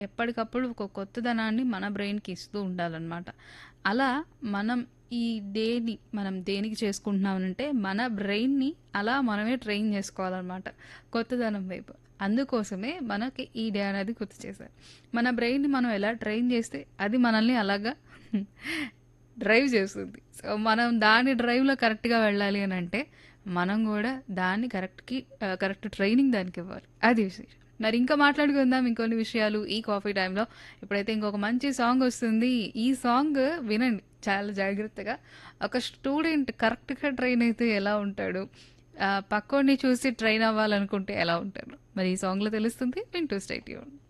ఎప్పటికప్పుడు ఒక కొత్తదనాన్ని మన బ్రెయిన్‌కి ఇస్తూ ఉండాలనమాట. అలా మనం ఈ డేని మనం దేనికి చేసుకుంటున్నామనంటే, మన బ్రెయిన్‌ని అలా మనమే ట్రైన్ జేసుకోవాలనమాట. కొత్తదనం వైపు. అందుకోసమే మనకి ఈ డే అనేది గుర్తు చేశారు. మన బ్రెయిన్‌ని మనం ఎలా ట్రైన్ జేస్తే అది మనల్ని అలాగా డ్రైవ్ చేస్తుంది. సో, మనం దాని డ్రైవ్‌లో కరెక్ట్‌గా వెళ్ళాలి అనంటే, మనం గూడా దాన్ని కరెక్ట్‌కి ఆహ్, కరెక్ట్ ట్రైనింగ్ దానికివ్వాలి. అది విశేషం. మరి ఇంకా మాట్లాడుకుందాం ఇంకొన్ని విషయాలు ఈ కాఫీ టైమ్‌లో. ఇప్పుడైతే ఇంకొక మంచి సాంగొస్తుంది. ఈ సాంగ్ వినండి చాలా జాగ్రత్తగా. ఒక స్టూడెంట్ కరెక్ట్‌గా ట్రైన్ అయితే ఎలా ఉంటాడు? ఆహ్, పక్కోడిని చూసి ట్రైన్ అవ్వాలనుకుంటే ఎలా ఉంటారు? మరి ఈ సాంగ్‌లో తెలుస్తుంది. వింటూ స్టే ట్యూన్డ్.